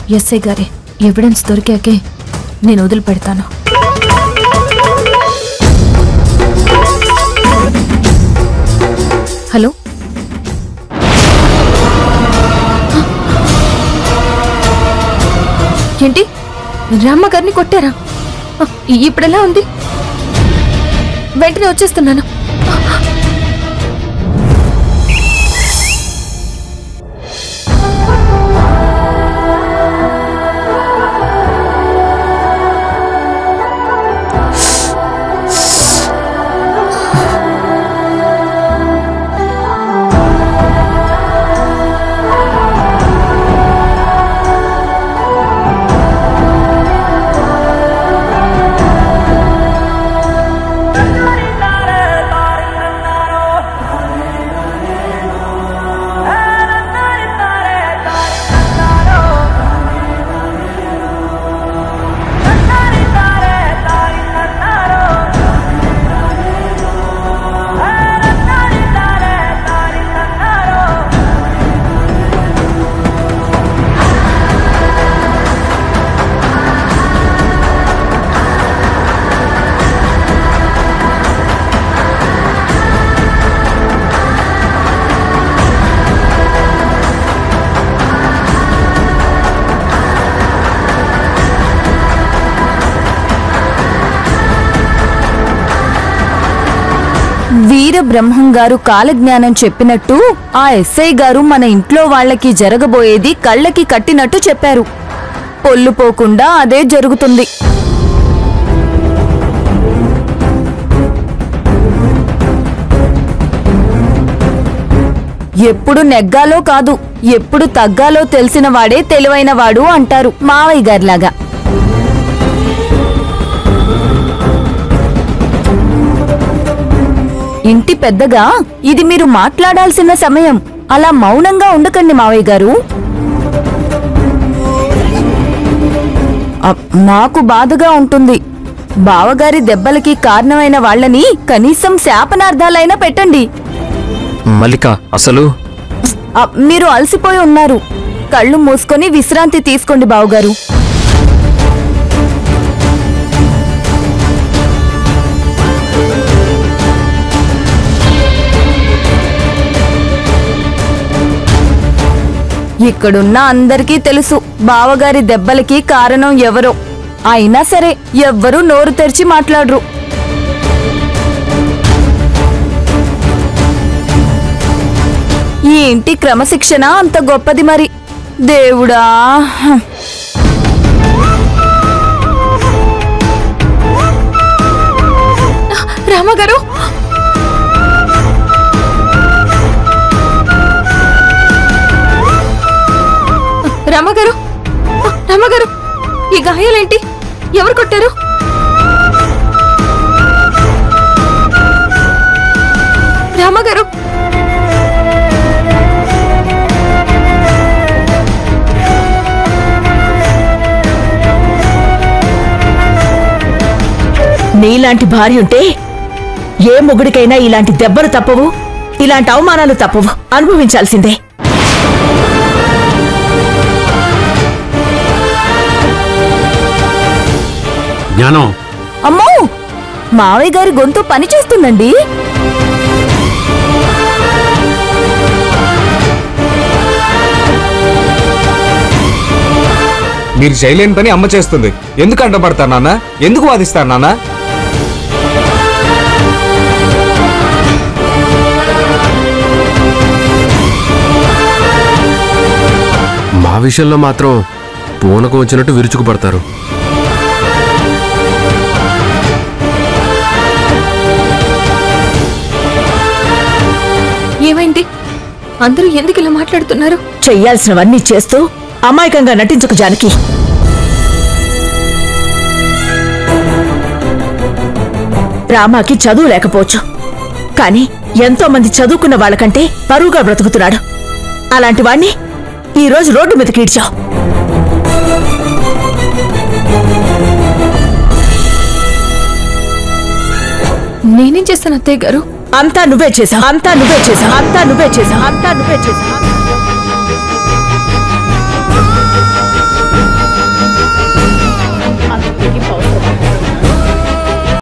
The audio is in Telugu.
ఎస్ఐ గారే ఎవిడెన్స్ దొరికాకే నేను వదిలిపెడతాను హలో ఏంటి రామ్మ గారిని కొట్టారా ఆ, ఇప్పుడెలా ఉంది వెంటనే వచ్చేస్తున్నాను వీర బ్రహ్మం గారు కాలజ్ఞానం చెప్పినట్టు ఆ ఎస్ఐ గారు మన ఇంట్లో వాళ్ళకి జరగబోయేది కళ్ళకి కట్టినట్టు చెప్పారు పొల్లు పోకుండా అదే జరుగుతుంది ఎప్పుడు నెగ్గాలో కాదు ఎప్పుడు తగ్గాలో తెలిసిన వాడే తెలివైన వాడు అంటారు మావయ్య గారిలాగా ఇంటి పెద్దగా ఇది మీరు మాట్లాడాల్సిన సమయం అలా మౌనంగా ఉండకండి మావయ్య గారు అప్, నాకు బాధగా ఉంటుంది బావగారి దెబ్బలకి కారణమైన వాళ్ళని కనీసం శాపనార్థాలైనా పెట్టండి మల్లిక అసలు అప్, మీరు అలసిపోయి ఉన్నారు కళ్ళు మూసుకొని విశ్రాంతి తీసుకోండి బావగారు ఇక్కడున్న అందరికీ తెలుసు బావగారి దెబ్బలకి కారణం ఎవరో అయినా సరే ఎవ్వరూ నోరు తెరిచి మాట్లాడరు ఈ ఇంటి క్రమశిక్షణ అంత గొప్పది మరి దేవుడా హం. రామగారు రామగారు రామగారు ఈ గాయాలేంటి ఎవరు కొట్టారు రామగారు నీలాంటి భార్య ఉంటే ఏ మొగుడికైనా ఇలాంటి దెబ్బలు తప్పవు ఇలాంటి అవమానాలు తప్పవు అనుభవించాల్సిందే జ్ఞానం అమ్మో మావయ్య గారి గొంతు పని చేస్తుందండి మీరు చేయలేని పని అమ్మ చేస్తుంది ఎందుకు అడ్డపడతారు నాన్న ఎందుకు వాదిస్తారు నాన్న మా విషయంలో మాత్రం పూనకు వచ్చినట్టు విరుచుకుపడతారు ఏమైంది అందరూ ఎందుకు ఇలా మాట్లాడుతున్నారు చెయ్యాల్సినవన్నీ చేస్తూ అమాయకంగా నటించకు జానకి రామాకి చదువు లేకపోవచ్చు కానీ ఎంతో మంది చదువుకున్న వాళ్ళకంటే పరువుగా బ్రతుకుతున్నాడు అలాంటి వాణ్ణి ఈ రోజు రోడ్డు మీదకి ఈడ్చావు నేనేం చేస్తాను అత్తయ్య గారు అంతా నువ్వే చేసావు అంతా నువ్వే చేసావు అంతా నువ్వే చేసావు అంతా నువ్వే చేసావు